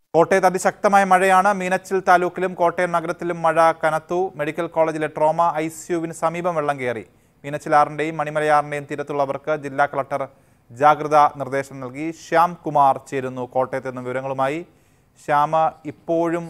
കോട്ടയത്ത് അതിശക്തമായ മഴയാണ് മീനച്ചിൽ താലൂക്കിലും കോട്ടയം നഗരത്തിലും മഴ കനത്തു മെഡിക്കൽ കോളേജിലെ ട്രോമ ഐ സിയുവിന് സമീപം വെള്ളം കയറി മീനച്ചിലാറിൻ്റെയും മണിമലയാറിൻ്റെയും തീരത്തുള്ളവർക്ക് ജില്ലാ കളക്ടർ ജാഗ്രതാ നിർദ്ദേശം നൽകി ശ്യാം കുമാർ ചേരുന്നു കോട്ടയത്ത് നിന്ന് വിവരങ്ങളുമായി ശ്യാമ ഇപ്പോഴും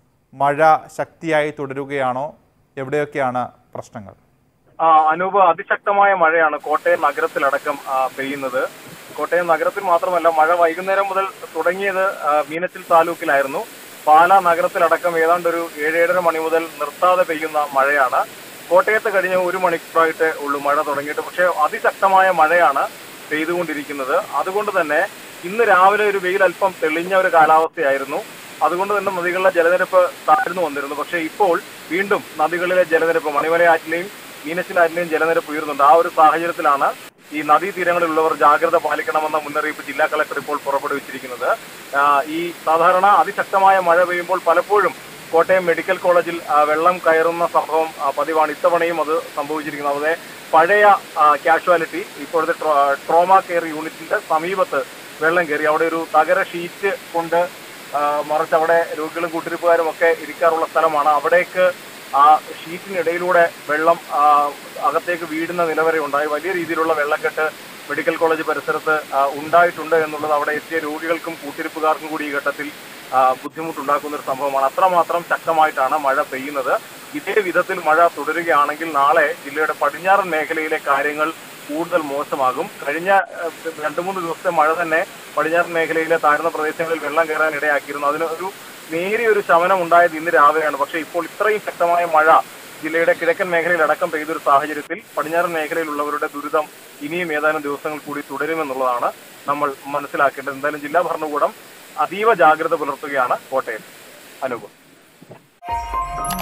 മഴ ശക്തിയായി തുടരുകയാണോ എവിടെയൊക്കെയാണ് പ്രശ്നങ്ങൾ ആ, അനൂപ് അതിശക്തമായ മഴയാണ് കോട്ടയം നഗരത്തിലടക്കം ആ, പെയ്യുന്നത് കോട്ടയം നഗരത്തിൽ മാത്രമല്ല മഴ വൈകുന്നേരം മുതൽ തുടങ്ങിയത് ആ, മീനച്ചിൽ താലൂക്കിലായിരുന്നു പാലാ നഗരത്തിലടക്കം ഏതാണ്ട് ഒരു ഏഴേഴര മണി മുതൽ നിർത്താതെ പെയ്യുന്ന മഴയാണ് കോട്ടയത്ത് കഴിഞ്ഞ ഒരു മണിക്കൂറായിട്ട് ഉള്ളൂ മഴ തുടങ്ങിയിട്ട് പക്ഷേ അതിശക്തമായ മഴയാണ് പെയ്തുകൊണ്ടിരിക്കുന്നത് അതുകൊണ്ട് തന്നെ ഇന്ന് രാവിലെ ഒരു വെയിൽ അല്പം തെളിഞ്ഞ ഒരു കാലാവസ്ഥയായിരുന്നു അതുകൊണ്ട് തന്നെ നദികളിലെ ജലനിരപ്പ് താഴ്ന്നു വന്നിരുന്നു പക്ഷേ ഇപ്പോൾ വീണ്ടും നദികളിലെ ജലനിരപ്പ് മണിമലയാറ്റിലെയും മീനച്ചിലാറ്റിലെയും ജലനിരപ്പ് ഉയരുന്നുണ്ട് ആ ഒരു സാഹചര്യത്തിലാണ് ഈ നദീതീരങ്ങളിലുള്ളവർ ജാഗ്രത പാലിക്കണമെന്ന മുന്നറിയിപ്പ് ജില്ലാ കളക്ടർ ഇപ്പോൾ പുറപ്പെടുവിച്ചിരിക്കുന്നത് ആ, ഈ സാധാരണ അതിശക്തമായ മഴ പെയ്യുമ്പോൾ പലപ്പോഴും കോട്ടയം മെഡിക്കൽ കോളേജിൽ ആ, വെള്ളം കയറുന്ന സംഭവം ആ, പതിവാണ് ഇത്തവണയും അത് സംഭവിച്ചിരിക്കുന്നത് അവിടെ പഴയ കാഷ്വാലിറ്റി ഇപ്പോഴത്തെ ട്രോ- ട്രോമ കെയർ യൂണിറ്റിന്റെ സമീപത്ത് വെള്ളം കയറി അവിടെ ഒരു തകര ഷീറ്റ് കൊണ്ട് ആ, മറിച്ച് അവിടെ രോഗികളും കൂട്ടിരിപ്പുകാരും ഒക്കെ ഇരിക്കാറുള്ള സ്ഥലമാണ് അവിടേക്ക് ആ ഷീറ്റിനിടയിലൂടെ വെള്ളം ആ, അകത്തേക്ക് വീഴുന്ന നില വരെ ഉണ്ടായി വലിയ രീതിയിലുള്ള വെള്ളക്കെട്ട് മെഡിക്കൽ കോളേജ് പരിസരത്ത് ആ, ഉണ്ടായിട്ടുണ്ട് എന്നുള്ളത് അവിടെ എത്തിയ രോഗികൾക്കും കൂട്ടിരിപ്പുകാർക്കും കൂടി ഈ ഘട്ടത്തിൽ ആ, ബുദ്ധിമുട്ടുണ്ടാക്കുന്ന ഒരു സംഭവമാണ് അത്രമാത്രം ശക്തമായിട്ടാണ് മഴ പെയ്യുന്നത് ഇതേ വിധത്തിൽ മഴ തുടരുകയാണെങ്കിൽ നാളെ ജില്ലയുടെ പടിഞ്ഞാറൻ മേഖലയിലെ കാര്യങ്ങൾ കൂടുതൽ മോശമാകും കഴിഞ്ഞ ഏഹ്, രണ്ടു മൂന്ന് ദിവസത്തെ മഴ തന്നെ പടിഞ്ഞാറൻ മേഖലയിലെ താഴ്ന്ന പ്രദേശങ്ങളിൽ വെള്ളം കയറാൻ ഇടയാക്കിയിരുന്നു അതിന് ഒരു നേരിയ ഒരു ശമനം ഉണ്ടായത് ഇന്ന് രാവിലെയാണ് പക്ഷേ ഇപ്പോൾ ഇത്രയും ശക്തമായ മഴ ജില്ലയുടെ കിഴക്കൻ മേഖലയിൽ അടക്കം പെയ്തൊരു സാഹചര്യത്തിൽ പടിഞ്ഞാറൻ മേഖലയിലുള്ളവരുടെ ദുരിതം ഇനിയും ഏതാനും ദിവസങ്ങൾ കൂടി തുടരുമെന്നുള്ളതാണ് നമ്മൾ മനസ്സിലാക്കേണ്ടത് എന്തായാലും ജില്ലാ ഭരണകൂടം അതീവ ജാഗ്രത പുലർത്തുകയാണ് കോട്ടയം അനൂപ്